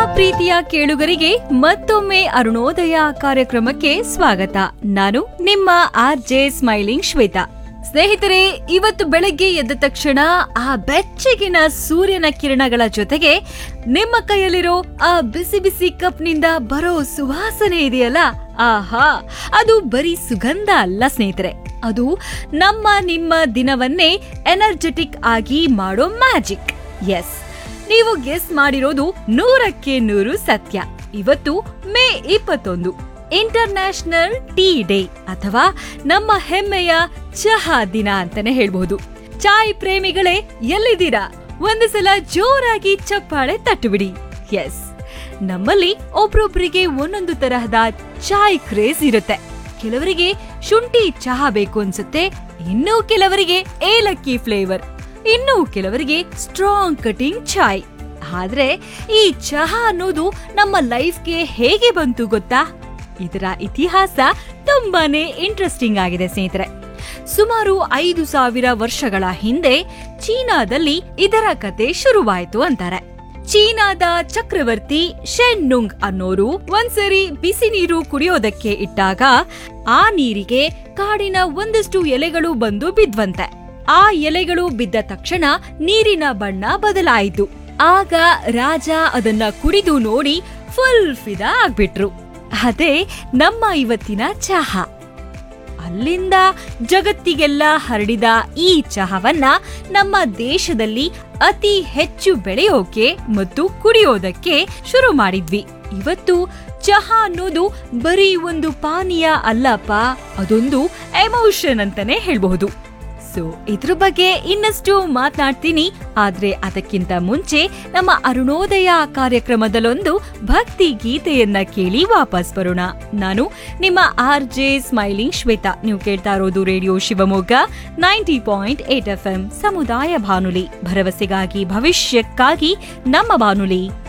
ಪ್ರೀತಿಯ ಕೇಳುಗರಿಗೆ ಮತ್ತೊಮ್ಮೆ ಅರುಣೋದಯ ಕಾರ್ಯಕ್ರಮಕ್ಕೆ ಸ್ವಾಗತ ನಾನು ನಿಮ್ಮ ಆರ್ ಜೆ ಸ್ಮೈಲಿಂಗ್ ಶ್ವೇತಾ ಸ್ನೇಹಿತರೆ ಇವತ್ತು ಬೆಳಗ್ಗೆ ಎದ್ದ ತಕ್ಷಣ ಆ ಬೆಚ್ಚಗಿನ ಸೂರ್ಯನ ಕಿರಣಗಳ ಜೊತೆಗೆ ನಿಮ್ಮ ಕೈಯಲ್ಲಿರೋ ಆ ಬಿಸಿ ಬಿಸಿ ಕಪ್ನಿಂದ ಬರೋ ಸುವಾಸನೆ ಇದೆಯಲ್ಲ ಆಹಾ ಅದು ಬರೀ ಸುಗಂಧ ಅಲ್ಲ ಸ್ನೇಹಿತರೆ ಅದು ನಮ್ಮ ನಿಮ್ಮ ದಿನವನ್ನೇ ಎನರ್ಜೆಟಿಕ್ ಆಗಿ ಮಾಡೋ ಮ್ಯಾಜಿಕ್ ಎಸ್ ನೀವು ಗೆಸ್ ಮಾಡಿರೋದು ನೂರಕ್ಕೆ ನೂರು ಸತ್ಯ ಇವತ್ತು ಮೇ ಇಪ್ಪತ್ತೊಂದು ಇಂಟರ್ನ್ಯಾಷನಲ್ ಟೀ ಡೇ ಅಥವಾ ನಮ್ಮ ಹೆಮ್ಮೆಯ ಚಹಾ ದಿನ ಅಂತಾನೆ ಹೇಳ್ಬಹುದು ಚಾಯ್ ಪ್ರೇಮಿಗಳೇ ಎಲ್ಲಿದ್ದೀರಾ ಒಂದು ಸಲ ಜೋರಾಗಿ ಚಪ್ಪಾಳೆ ತಟ್ಟುಬಿಡಿ ಎಸ್ ನಮ್ಮಲ್ಲಿ ಒಬ್ರೊಬ್ರಿಗೆ ಒಂದೊಂದು ತರಹದ ಚಾಯ್ ಕ್ರೇಜ್ ಇರುತ್ತೆ ಕೆಲವರಿಗೆ ಶುಂಠಿ ಚಹಾ ಬೇಕು ಅನ್ಸುತ್ತೆ ಇನ್ನು ಕೆಲವರಿಗೆ ಏಲಕ್ಕಿ ಫ್ಲೇವರ್ ಇನ್ನು ಕೆಲವರಿಗೆ ಸ್ಟ್ರಾಂಗ್ ಕಟಿಂಗ್ ಚಾಯ್ ಆದ್ರೆ ಈ ಚಹಾ ಅನ್ನೋದು ನಮ್ಮ ಲೈಫ್ಗೆ ಹೇಗೆ ಬಂತು ಗೊತ್ತಾ ಇದರ ಇತಿಹಾಸ ತುಂಬಾನೇ ಇಂಟ್ರೆಸ್ಟಿಂಗ್ ಆಗಿದೆ ಸ್ನೇಹಿತರೆ ಸುಮಾರು ಐದು ಸಾವಿರ ವರ್ಷಗಳ ಹಿಂದೆ ಚೀನಾದಲ್ಲಿ ಇದರ ಕತೆ ಶುರುವಾಯಿತು ಅಂತಾರೆ ಚೀನಾದ ಚಕ್ರವರ್ತಿ ಶೆನ್ನುಂಗ್ ಅನ್ನೋರು ಒಂದ್ಸರಿ ಬಿಸಿ ನೀರು ಕುಡಿಯೋದಕ್ಕೆ ಇಟ್ಟಾಗ ಆ ನೀರಿಗೆ ಕಾಡಿನ ಒಂದಷ್ಟು ಎಲೆಗಳು ಬಂದು ಬಿದ್ವಂತೆ ಆ ಎಲೆಗಳು ಬಿದ್ದ ತಕ್ಷಣ ನೀರಿನ ಬಣ್ಣ ಬದಲಾಯಿತು ಆಗ ರಾಜ ಅದನ್ನ ಕುಡಿದು ನೋಡಿ ಫುಲ್ ಫಿದಾ ಆಗ್ಬಿಟ್ರು ಅದೇ ನಮ್ಮ ಇವತ್ತಿನ ಚಹಾ ಅಲ್ಲಿಂದ ಜಗತ್ತಿಗೆಲ್ಲ ಹರಡಿದ ಈ ಚಹಾವನ್ನ ನಮ್ಮ ದೇಶದಲ್ಲಿ ಅತಿ ಹೆಚ್ಚು ಬೆಳೆಯೋಕೆ ಮತ್ತು ಕುಡಿಯೋದಕ್ಕೆ ಶುರು ಮಾಡಿದ್ವಿ ಇವತ್ತು ಚಹಾ ಅನ್ನೋದು ಬರೀ ಒಂದು ಪಾನೀಯ ಅಲ್ಲಪ್ಪ ಅದೊಂದು ಎಮೋಷನ್ ಅಂತಾನೆ ಹೇಳ್ಬಹುದು ಸೊ ಇದ್ರ ಬಗ್ಗೆ ಇನ್ನಷ್ಟು ಮಾತನಾಡ್ತೀನಿ ಆದ್ರೆ ಅದಕ್ಕಿಂತ ಮುಂಚೆ ನಮ್ಮ ಅರುಣೋದಯ ಕಾರ್ಯಕ್ರಮದಲ್ಲೊಂದು ಭಕ್ತಿ ಗೀತೆಯನ್ನ ಕೇಳಿ ವಾಪಸ್ ಬರೋಣ ನಾನು ನಿಮ್ಮ ಆರ್ ಜೆ ಸ್ಮೈಲಿಂಗ್ ಶ್ವೇತಾ ನೀವು ಕೇಳ್ತಾ ಇರೋದು radio Shivamogga ninety point eight F M ಸಮುದಾಯ ಬಾನುಲಿ ಭರವಸೆಗಾಗಿ ಭವಿಷ್ಯಕ್ಕಾಗಿ ನಮ್ಮ ಬಾನುಲಿ